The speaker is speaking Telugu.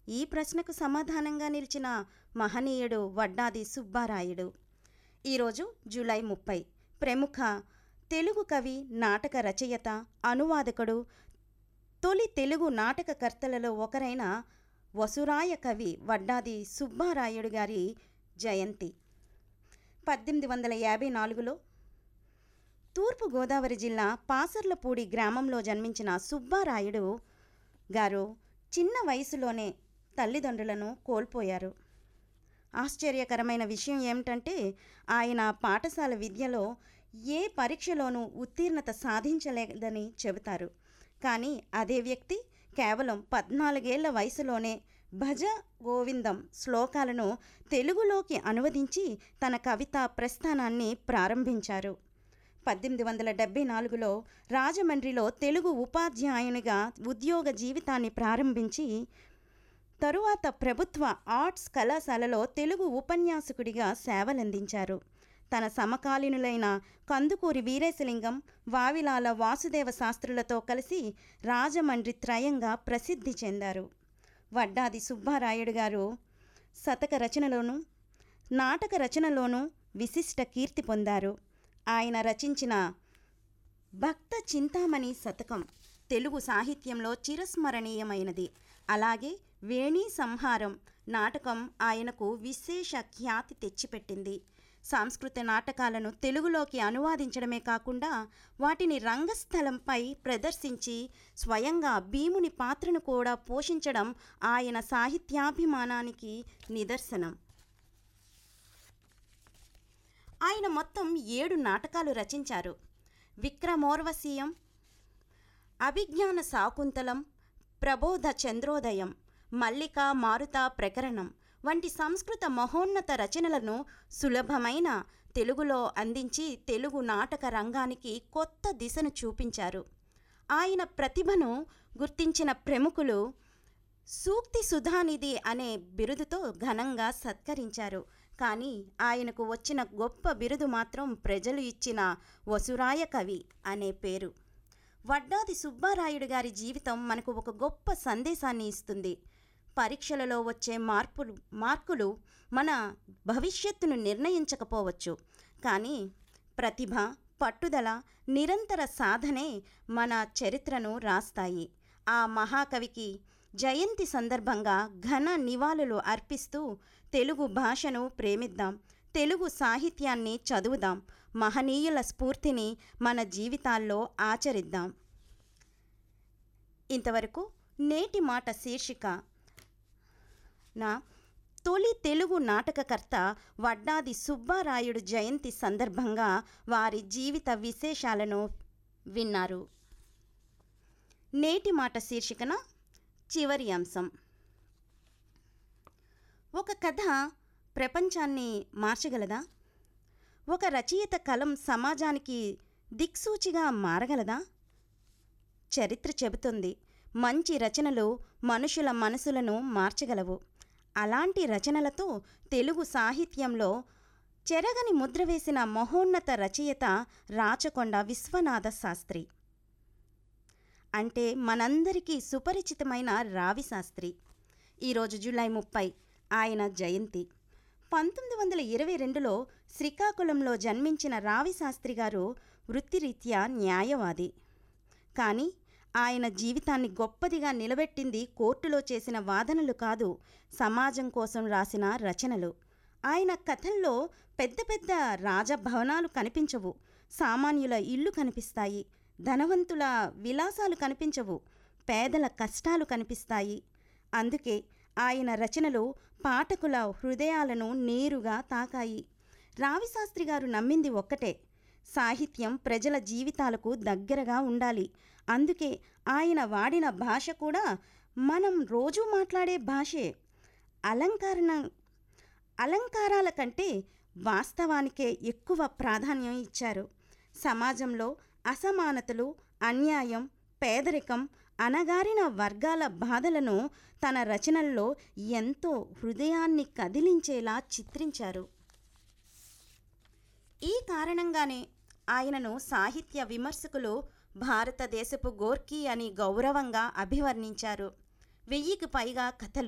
ఈ ప్రశ్నకు సమాధానంగా నిలిచిన మహనీయుడు వడ్డాది సుబ్బారాయుడు ఈరోజు జూలై ముప్పై ప్రముఖ తెలుగు కవి నాటక రచయిత అనువాదకుడు తొలి తెలుగు నాటకకర్తలలో ఒకరైన వసురాయ కవి వడ్డాది సుబ్బారాయుడు గారి జయంతి పద్దెనిమిది వందల యాభై నాలుగులో తూర్పుగోదావరి జిల్లా పాసర్లపూడి గ్రామంలో జన్మించిన సుబ్బారాయుడు గారు చిన్న వయసులోనే తల్లిదండ్రులను కోల్పోయారు ఆశ్చర్యకరమైన విషయం ఏమిటంటే ఆయన పాఠశాల విద్యలో ఏ పరీక్షలోనూ ఉత్తీర్ణత సాధించలేదని చెబుతారు కానీ అదే వ్యక్తి కేవలం పద్నాలుగేళ్ల వయసులోనే భజ గోవిందం శ్లోకాలను తెలుగులోకి అనువదించి తన కవితా ప్రస్థానాన్ని ప్రారంభించారు పద్దెనిమిది వందల డెబ్బై నాలుగులో రాజమండ్రిలో తెలుగు ఉపాధ్యాయునిగా ఉద్యోగ జీవితాన్ని ప్రారంభించి తరువాత ప్రభుత్వ ఆర్ట్స్ కళాశాలలో తెలుగు ఉపన్యాసకుడిగా సేవలందించారు తన సమకాలీనులైన కందుకూరి వీరేశలింగం వావిలాల వాసుదేవ శాస్త్రులతో కలిసి రాజమండ్రి త్రయంగా ప్రసిద్ధి చెందారు వడ్డాది సుబ్బారాయుడు గారు శతక రచనలోనూ నాటక రచనలోనూ విశిష్ట కీర్తి పొందారు ఆయన రచించిన భక్త చింతామణి శతకం తెలుగు సాహిత్యంలో చిరస్మరణీయమైనది అలాగే వేణి సంహారం నాటకం ఆయనకు విశేష ఖ్యాతి తెచ్చిపెట్టింది సాంస్కృతిక నాటకాలను తెలుగులోకి అనువాదించడమే కాకుండా వాటిని రంగస్థలంపై ప్రదర్శించి స్వయంగా భీముని పాత్రను కూడా పోషించడం ఆయన సాహిత్యాభిమానానికి నిదర్శనం ఆయన మొత్తం ఏడు నాటకాలు రచించారు విక్రమోర్వశీయం అభిజ్ఞాన శాకుంతలం ప్రబోధ చంద్రోదయం మల్లిక మారుత ప్రకరణం వంటి సంస్కృత మహోన్నత రచనలను సులభమైన తెలుగులో అందించి తెలుగు నాటక రంగానికి కొత్త దిశను చూపించారు ఆయన ప్రతిభను గుర్తించిన ప్రముఖులు సూక్తి సుధానిధి అనే బిరుదుతో ఘనంగా సత్కరించారు కానీ ఆయనకు వచ్చిన గొప్ప బిరుదు మాత్రం ప్రజలు ఇచ్చిన వసురాయ కవి అనే పేరు వడ్డాది సుబ్బారాయుడు గారి జీవితం మనకు ఒక గొప్ప సందేశాన్ని ఇస్తుంది పరీక్షలలో వచ్చే మార్పులు మార్కులు మన భవిష్యత్తును నిర్ణయించకపోవచ్చు కానీ ప్రతిభ పట్టుదల నిరంతర సాధనే మన చరిత్రను రాస్తాయి ఆ మహాకవికి జయంతి సందర్భంగా ఘన నివాళులు అర్పిస్తూ తెలుగు భాషను ప్రేమిద్దాం తెలుగు సాహిత్యాన్ని చదువుదాం మహనీయుల స్ఫూర్తిని మన జీవితాల్లో ఆచరిద్దాం ఇంతవరకు నేటి మాట శీర్షిక నా తొలి తెలుగు నాటకకర్త వడ్డాది సుబ్బారాయుడు జయంతి సందర్భంగా వారి జీవిత విశేషాలను విన్నారు నేటి మాట శీర్షికన చివరి అంశం ఒక కథ ప్రపంచాన్ని మార్చగలదా ఒక రచయిత కలం సమాజానికి దిక్సూచిగా మారగలదా చరిత్ర చెబుతుంది మంచి రచనలు మనుషుల మనసులను మార్చగలవు అలాంటి రచనలతో తెలుగు సాహిత్యంలో చెరగని ముద్ర వేసిన మహోన్నత రచయిత రాచకొండ విశ్వనాథ శాస్త్రి అంటే మనందరికీ సుపరిచితమైన రావి శాస్త్రి ఈరోజు జూలై ముప్పై ఆయన జయంతి పంతొమ్మిది వందల ఇరవై రెండులో శ్రీకాకుళంలో జన్మించిన రావి శాస్త్రి గారు వృత్తిరీత్యా న్యాయవాది కానీ ఆయన జీవితాన్ని గొప్పదిగా నిలబెట్టింది కోర్టులో చేసిన వాదనలు కాదు సమాజం కోసం రాసిన రచనలు ఆయన కథల్లో పెద్ద పెద్ద రాజభవనాలు కనిపించవు సామాన్యుల ఇల్లు కనిపిస్తాయి ధనవంతుల విలాసాలు కనిపించవు పేదల కష్టాలు కనిపిస్తాయి అందుకే ఆయన రచనలు పాఠకుల హృదయాలను నేరుగా తాకాయి రావిశాస్త్రి గారు నమ్మింది ఒక్కటే సాహిత్యం ప్రజల జీవితాలకు దగ్గరగా ఉండాలి అందుకే ఆయన వాడిన భాష కూడా మనం రోజు మాట్లాడే భాషే అలంకరణ అలంకారాల కంటే వాస్తవానికే ఎక్కువ ప్రాధాన్యం ఇచ్చారు సమాజంలో అసమానతలు అన్యాయం పేదరికం అణగారిన వర్గాల బాధలను తన రచనల్లో ఎంతో హృదయాన్ని కదిలించేలా చిత్రించారు ఈ కారణంగానే ఆయనను సాహిత్య విమర్శకులు భారతదేశపు గోర్కీ అని గౌరవంగా అభివర్ణించారు వెయ్యికి పైగా కథలు